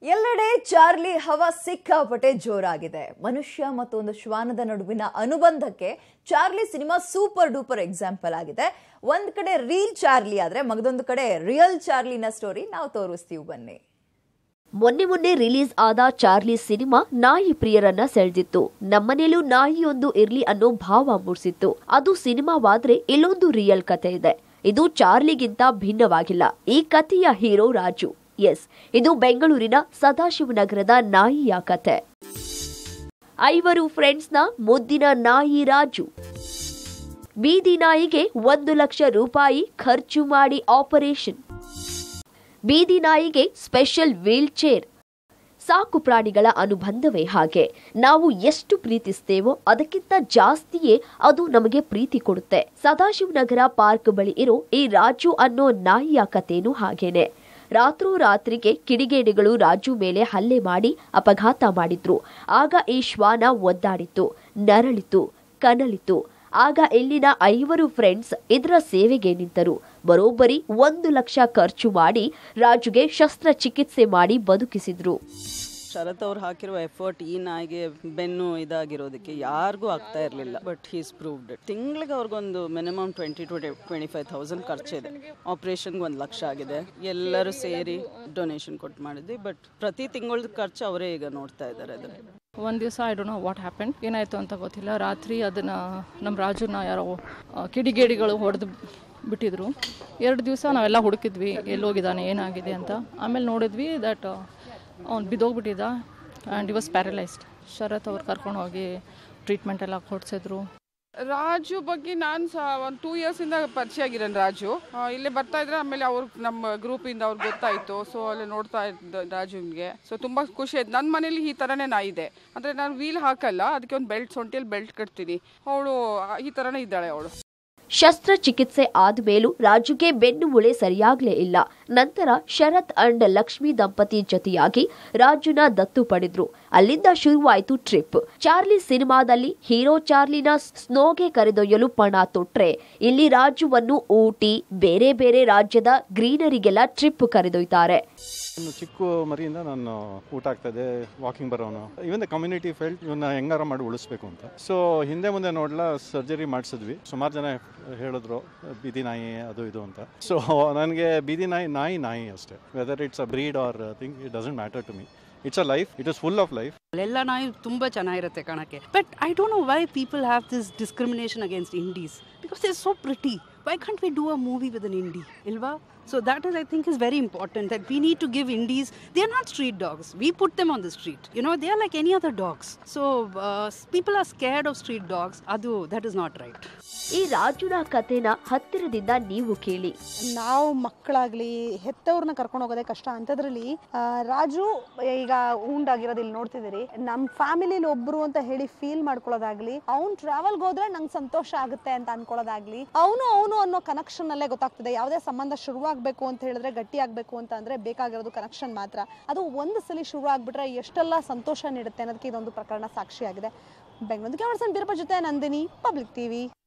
ಎಲ್ಲೆಡೆ ಚಾರ್ಲಿ ಹವಾ ಸಿಕ್ಕಾಪಟ್ಟೆ ಜೋರಾಗಿದೆ ಮನುಷ್ಯ ಮತ್ತು ಒಂದು ಶ್ವಾನದ ನಡುವಿನ ಅನುಬಂಧಕ್ಕೆ Charlie cinema super duper example ಆಗಿದೆ ಒಂದ್ ಕಡೆ ರೀಲ್ ಚಾರ್ಲಿ ಆದ್ರೆ ಮಗದೊಂದು ಕಡೆ ರಿಯಲ್ ಚಾರ್ಲಿನ ಸ್ಟೋರಿ ನಾವು ತೋರಿಸ್ತೀವಿ ಬನ್ನಿ ಮೊನ್ನೆ ಮೊನ್ನೆ ರಿಲೀಸ್ ಆದ ಚಾರ್ಲಿ ಸಿನಿಮಾ ನಾಯಿ ಪ್ರಿಯರನ್ನ ಸೆಳೆದಿತ್ತು ನಮ್ಮನೇಲೂ ನಾಯಿಯೊಂದು ಇರ್ಲಿ ಅನ್ನೋ ಭಾವ ಮೂಡಿಸಿತ್ತು ಅದು ಸಿನಿಮಾವಾದ್ರೆ ಇಲ್ಲೊಂದು ರಿಯಲ್ ಕತೆ ಇದೆ ಇದು ಚಾರ್ಲಿಗಿಂತ ಭಿನ್ನವಾಗಿಲ್ಲ ಈ ಕಥೆಯ ಹೀರೋ ರಾಜು ಎಸ್ ಇದು ಬೆಂಗಳೂರಿನ ಸದಾಶಿವನಗರದ ನಾಯಿಯ ಕತೆ ಐವರು ಫ್ರೆಂಡ್ಸ್ನ ಮುದ್ದಿನ ನಾಯಿ ರಾಜು ಬೀದಿ ನಾಯಿಗೆ ಒಂದು ಲಕ್ಷ ರೂಪಾಯಿ ಖರ್ಚು ಮಾಡಿ ಆಪರೇಷನ್ ಬೀದಿ ನಾಯಿಗೆ ಸ್ಪೆಷಲ್ ವೀಲ್ ಚೇರ್ ಸಾಕು ಪ್ರಾಣಿಗಳ ಅನುಬಂಧವೇ ಹಾಗೆ ನಾವು ಎಷ್ಟು ಪ್ರೀತಿಸ್ತೇವೋ ಅದಕ್ಕಿಂತ ಜಾಸ್ತಿಯೇ ಅದು ನಮಗೆ ಪ್ರೀತಿ ಕೊಡುತ್ತೆ ಸದಾಶಿವನಗರ ಪಾರ್ಕ್ ಬಳಿ ಇರೋ ಈ ರಾಜು ಅನ್ನೋ ನಾಯಿಯ ಕಥೆನೂ ಹಾಗೇನೆ ರಾತ್ರೋರಾತ್ರಿಗೆ ಕಿಡಿಗೇಡಿಗಳು ರಾಜು ಮೇಲೆ ಹಲ್ಲೆ ಮಾಡಿ ಅಪಘಾತ ಮಾಡಿದ್ರು ಆಗ ಈ ಶ್ವಾನ ಒದ್ದಾಡಿತು ನರಳಿತು ಕನಲಿತು ಆಗ ಇಲ್ಲಿನ ಐವರು ಫ್ರೆಂಡ್ಸ್ ಇದರ ಸೇವೆಗೆ ನಿಂತರು ಬರೋಬ್ಬರಿ ಒಂದು ಲಕ್ಷ ಖರ್ಚು ಮಾಡಿ ರಾಜುಗೆ ಶಸ್ತ್ರಚಿಕಿತ್ಸೆ ಮಾಡಿ ಬದುಕಿಸಿದ್ರು ಶರತ್ ಅವ್ರು ಹಾಕಿರುವ ಎಫರ್ಟ್ ಈ ನಾಯಿಗೆ ಬೆನ್ನು ಇದಾಗಿರೋದಕ್ಕೆ ಯಾರಿಗೂ ಆಗ್ತಾ ಇರಲಿಲ್ಲ ಬಟ್ ಹೀಸ್ ಪ್ರೂವ್ಡ್ ಇಟ್ ತಿಂಗಳಿಗೆ ಅವ್ರಿಗೊಂದು minimum twenty to twenty five thousand ಖರ್ಚಿದೆ ಆಪ್ರೇಷನ್ಗೆ ಒಂದು ಲಕ್ಷ ಆಗಿದೆ ಎಲ್ಲರೂ ಸೇರಿ ಡೊನೇಷನ್ ಕೊಟ್ಟು ಮಾಡಿದ್ವಿ ಬಟ್ ಪ್ರತಿ ತಿಂಗಳದ ಖರ್ಚು ಅವರೇ ಈಗ ನೋಡ್ತಾ ಇದ್ದಾರೆ ಅದರ ಒಂದು ದಿವಸ I don't know what happen ಏನಾಯಿತು ಅಂತ ಗೊತ್ತಿಲ್ಲ ರಾತ್ರಿ ಅದನ್ನು ನಮ್ಮ ರಾಜುನ ಯಾರೋ ಆ, ಕಿಡಿಗೇಡಿಗಳು ಹೊಡೆದು ಬಿಟ್ಟಿದ್ರು ಎರಡು ದಿವಸ ನಾವೆಲ್ಲ ಹುಡುಕಿದ್ವಿ ಎಲ್ಲೋಗಿದ್ದಾನೆ ಏನಾಗಿದೆ ಅಂತ ಆಮೇಲೆ ನೋಡಿದ್ವಿ ದಟ್ ಅವ್ನು ಬಿದ್ದೋಗ್ಬಿಟ್ಟಿದ್ದ and he was paralysed Sharath ಅವ್ರು ಕರ್ಕೊಂಡು ಹೋಗಿ ಟ್ರೀಟ್ಮೆಂಟ್ ಎಲ್ಲ ಕೊಡಿಸಿದ್ರು ರಾಜು ಬಗ್ಗೆ ನಾನು ಸಹ ಒಂದು ಟೂ ಇಯರ್ಸಿಂದ ಪರಿಚಯ ಆಗಿರೋನು ರಾಜು ಆ, ಇಲ್ಲೇ ಬರ್ತಾ ಇದ್ರೆ ಆಮೇಲೆ ಅವ್ರು ನಮ್ಮ ಗ್ರೂಪಿಂದ ಅವ್ರಿಗೆ ಗೊತ್ತಾಯಿತು ಸೊ ಅಲ್ಲಿ ನೋಡ್ತಾ ಇದ್ದ ರಾಜುನ್ಗೆ ಸೊ ತುಂಬ ಖುಷಿ ಆಯ್ತು ನನ್ನ ಮನೇಲಿ ಈ ಥರನೇ ನಾಯಿ ಇದೆ ಅಂದರೆ ನಾನು ವೀಲ್ ಹಾಕಲ್ಲ ಅದಕ್ಕೆ ಒಂದು ಬೆಲ್ಟ್ ಸೊಂಟಿಯಲ್ಲಿ ಬೆಲ್ಟ್ ಕಟ್ತೀನಿ ಅವಳು ಈ ಥರನೇ ಇದ್ದಾಳೆ ಅವಳು ಶಸ್ತ್ರಚಿಕಿತ್ಸೆ ಆದ್ಮೇಲೂ ರಾಜುಗೆ ಬೆನ್ನು ಮೂಳೆ ಸರಿಯಾಗ್ಲೇ ಇಲ್ಲ ನಂತರ ಶರತ್ ಅಂಡ್ ಲಕ್ಷ್ಮಿ ದಂಪತಿ ಜೊತೆಯಾಗಿ ರಾಜುನ ದತ್ತು ಪಡೆದ್ರು ಅಲ್ಲಿಂದ ಶುರುವಾಯಿತು ಟ್ರಿಪ್ ಚಾರ್ಲಿ ಸಿನಿಮಾದಲ್ಲಿ ಹೀರೋ ಚಾರ್ಲಿನ ಸ್ನೋಗೆ ಕರೆದೊಯ್ಯಲು ಪಣ ತೊಟ್ರೆ ಇಲ್ಲಿ ರಾಜುವನ್ನು ಊಟಿ ಬೇರೆ ಬೇರೆ ರಾಜ್ಯದ ಗ್ರೀನರಿಗೆಲ್ಲ ಟ್ರಿಪ್ ಕರೆದೊಯ್ತಾರೆ ಒಂದು ಚಿಕ್ಕ ಮರಿಯಿಂದ ನಾನು ಊಟ ಆಗ್ತಾ ಇದೆ ವಾಕಿಂಗ್ ಬರೋನು ಇವನ್ ದ ಕಮ್ಯುನಿಟಿ ಫೆಲ್ಟ್ ಇವನ್ನ ಹೆಂಗಾರ ಮಾಡಿ ಉಳಿಸ್ಬೇಕು ಅಂತ ಸೊ ಹಿಂದೆ ಮುಂದೆ ನೋಡ್ಲಾ ಸರ್ಜರಿ ಮಾಡಿಸಿದ್ವಿ ಸುಮಾರು ಜನ ಹೇಳಿದ್ರು ಬೀದಿ ನಾಯಿ ಅದು ಇದು ಅಂತ ಸೊ ನನಗೆ ಬೀದಿ ನಾಯಿ ನಾಯಿ ನಾಯಿ ಅಷ್ಟೇ whether it's a breed or thing it doesn't matter to me it's a life it is full of life ಎಲ್ಲ ನಾಯಿ ತುಂಬ ಚೆನ್ನಾಗಿರುತ್ತೆ ಕಾಣಕ್ಕೆ but I don't know why people have this discrimination against indies because they so pretty why can't we do a movie with an indie ಇಲ್ವಾ so that is I think is very important that we need to give indies they are not street dogs we put them on the street you know they are like any other dogs so people are scared of street dogs ಅದು that is not right ಈ ರಾಜುನ ಕಥೆನ ಹತ್ತಿರದಿಂದ ನೀವು ಕೇಳಿ ನಾವು ಮಕ್ಕಳಾಗ್ಲಿ ಹೆತ್ತವ್ರನ್ನ ಕರ್ಕೊಂಡು ಹೋಗೋದೇ ಕಷ್ಟ ಅಂಥದ್ರಲ್ಲಿ ಆ, ರಾಜು ಈಗ ಉಂಡಾಗಿರೋದು ಇಲ್ಲಿ ನೋಡ್ತಿದ್ದೀರಿ ನಮ್ಮ ಫ್ಯಾಮಿಲಿಲಿ ಒಬ್ರು ಅಂತ ಹೇಳಿ ಫೀಲ್ ಮಾಡ್ಕೊಳ್ಳೋದಾಗ್ಲಿ ಅವ್ನು ಟ್ರಾವೆಲ್ಗೆ ಹೋದ್ರೆ ನಂಗೆ ಸಂತೋಷ ಆಗುತ್ತೆ ಅಂತ ಅನ್ಕೊಳ್ಳೋದಾಗ್ಲಿ ಅವನು ಅವನು ಅನ್ನೋ ಕನೆಕ್ಷನ್ ಅಲ್ಲೇ ಗೊತ್ತಾಗ್ತದೆ ಯಾವುದೇ ಸಂಬಂಧ ಶುರುವಾಗಬೇಕು ಅಂತ ಹೇಳಿದ್ರೆ ಗಟ್ಟಿ ಆಗಬೇಕು ಅಂತ ಅಂದ್ರೆ ಬೇಕಾಗಿರೋದು ಕನೆಕ್ಷನ್ ಮಾತ್ರ ಅದು ಒಂದು ಸಲ ಶುರು ಆಗ್ಬಿಟ್ರೆ ಎಷ್ಟೆಲ್ಲ ಸಂತೋಷ ನೀಡುತ್ತೆ ಅನ್ನೋದಕ್ಕೆ ಇದೊಂದು ಪ್ರಕರಣ ಸಾಕ್ಷಿಯಾಗಿದೆ ಬೆಂಗಳೂರು ಕ್ಯಾಮರ್ಸನ್ ಬೀರಪ್ಪ ಜೊತೆ ನಂದಿನಿ ಪಬ್ಲಿಕ್ ಟಿವಿ